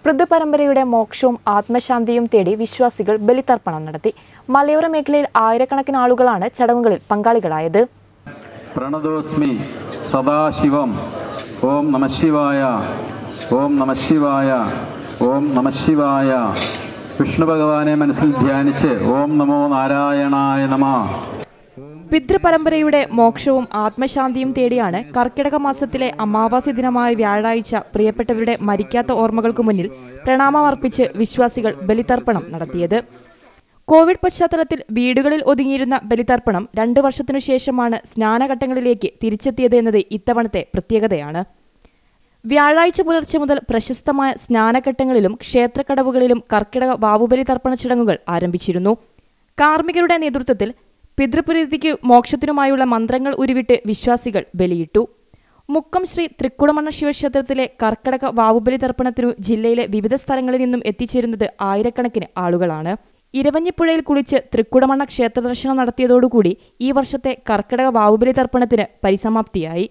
പരമ്പരയുടെ മോക്ഷവും ആത്മശാന്തിയും തേടി വിശ്വാസികൾ ബലിതർപ്പണം നടത്തി മലയോര മേഖലയിൽ ആയിരക്കണക്കിന് ആളുകളാണ് ചടങ്ങുകളിൽ പങ്കാളികളായത് പ്രണതോസ്മി സദാശിവം ഓം നമശിവായ ഓം നമശിവായ ഓം നമശിവായ വിഷ്ണു ഭഗവാനെ മനസ്സിൽ ധ്യാനിച്ച് ഓം നമോ നാരായണായ നമ പിതൃപരമ്പരയുടെ മോക്ഷവും ആത്മശാന്തിയും തേടിയാണ് കർക്കിടക മാസത്തിലെ അമാവാസി ദിനമായ വ്യാഴാഴ്ച പ്രിയപ്പെട്ടവരുടെ മരിക്കാത്ത ഓർമ്മകൾക്ക് മുന്നിൽ പ്രണാമമർപ്പിച്ച് വിശ്വാസികൾ ബലിതർപ്പണം നടത്തിയത് കോവിഡ് പശ്ചാത്തലത്തിൽ വീടുകളിൽ ഒതുങ്ങിയിരുന്ന ബലിതർപ്പണം രണ്ടു വർഷത്തിനു ശേഷമാണ് സ്നാനഘട്ടങ്ങളിലേക്ക് തിരിച്ചെത്തിയത് എന്നത് ഇത്തവണത്തെ പ്രത്യേകതയാണ് വ്യാഴാഴ്ച പുലർച്ചെ മുതൽ പ്രശസ്തമായ സ്നാനഘട്ടങ്ങളിലും ക്ഷേത്രക്കടവുകളിലും കർക്കിടക വാവുബലി തർപ്പണ ചടങ്ങുകൾ ആരംഭിച്ചിരുന്നു കാർമ്മികരുടെ നേതൃത്വത്തിൽ പിതൃപ്രീതിക്ക് മോക്ഷത്തിനുമായുള്ള മന്ത്രങ്ങൾ ഉരുവിട്ട് വിശ്വാസികൾ ബലിയിട്ടു മുക്കം ശ്രീ തൃക്കുടമണ്ണ ശിവക്ഷേത്രത്തിലെ കർക്കടക വാവുബലി തർപ്പണത്തിനു ജില്ലയിലെ വിവിധ സ്ഥലങ്ങളിൽ നിന്നും എത്തിച്ചേരുന്നത് ആയിരക്കണക്കിന് ആളുകളാണ് ഇരവഞ്ഞിപ്പുഴയിൽ കുളിച്ച് തൃക്കുടമണ്ണ ക്ഷേത്രദർശനം നടത്തിയതോടുകൂടി ഈ വർഷത്തെ കർക്കടക വാവുബലി തർപ്പണത്തിന് പരിസമാപ്തിയായി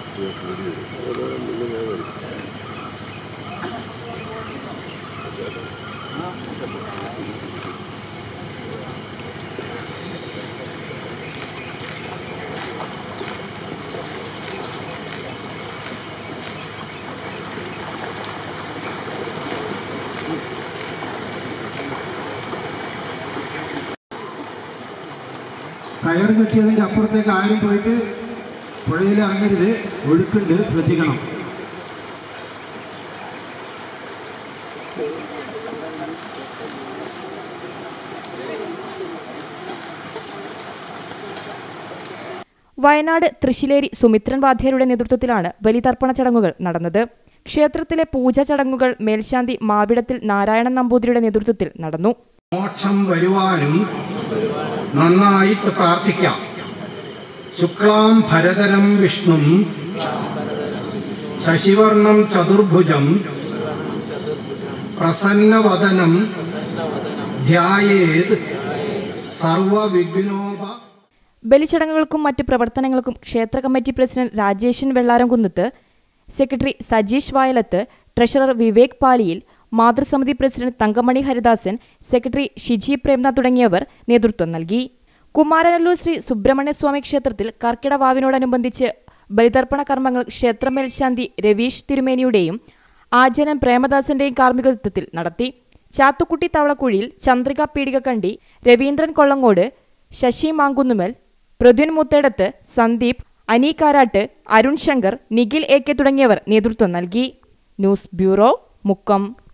കയർ കെട്ടിയതിൻ്റെ അപ്പുറത്തേക്ക് ആരും പോയിട്ട് പുഴയിൽ ഇറങ്ങരുത് ഒഴുക്കുണ്ട് ശ്രദ്ധിക്കണം വയനാട് തൃശ്ശിലേരി സുമിത്രൻ വാദ്യരുടെ നേതൃത്വത്തിലാണ് ബലിതർപ്പണ ചടങ്ങുകൾ നടന്നത് ക്ഷേത്രത്തിലെ പൂജാ ചടങ്ങുകൾ മേൽശാന്തി മാവിടത്തിൽ നാരായണൻ നമ്പൂതിരിയുടെ നേതൃത്വത്തിൽ നടന്നു മോക്ഷം വരുവാനും നന്നായിട്ട് പ്രാർത്ഥിക്കാം ശുക്ലാം ഭരതരം വിഷ്ണും ശശിവർണം ചതുർഭുജം പ്രസന്നവദനം ധ്യായേത് സർവവിഘ്നോപ ബലിച്ചടങ്ങുകൾക്കും മറ്റ് പ്രവർത്തനങ്ങൾക്കും ക്ഷേത്ര committee president Rajeshan Vellaramkunnath secretary Sajeesh Vayalath treasurer Vivek Paliyil മാതൃസമിതി പ്രസിഡന്റ് തങ്കമണി ഹരിദാസൻ സെക്രട്ടറി ഷിജി പ്രേംനാഥ് തുടങ്ങിയവർ നേതൃത്വം നൽകി കുമാരനല്ലൂർ ശ്രീ സുബ്രഹ്മണ്യസ്വാമി ക്ഷേത്രത്തിൽ കർക്കിടവാവിനോടനുബന്ധിച്ച് ബലിതർപ്പണ കർമ്മങ്ങൾ ക്ഷേത്രമേൽശാന്തി രവീഷ് തിരുമേനിയുടെയും ആചാര്യൻ പ്രേമദാസന്റെയും കാർമ്മികത്വത്തിൽ നടത്തി ചാത്തുക്കുട്ടി തവളക്കുഴിയിൽ ചന്ദ്രിക പീടികക്കണ്ടി രവീന്ദ്രൻ കൊള്ളങ്ങോട് ശശി മാങ്കുന്നുമൽ പ്രദ്യുൻ മുത്തേടത്ത് സന്ദീപ് അനി കാരാട്ട് അരുൺ ശങ്കർ നിഖിൽ എ കെ തുടങ്ങിയവർ നേതൃത്വം നൽകി ന്യൂസ് ബ്യൂറോ മുക്കം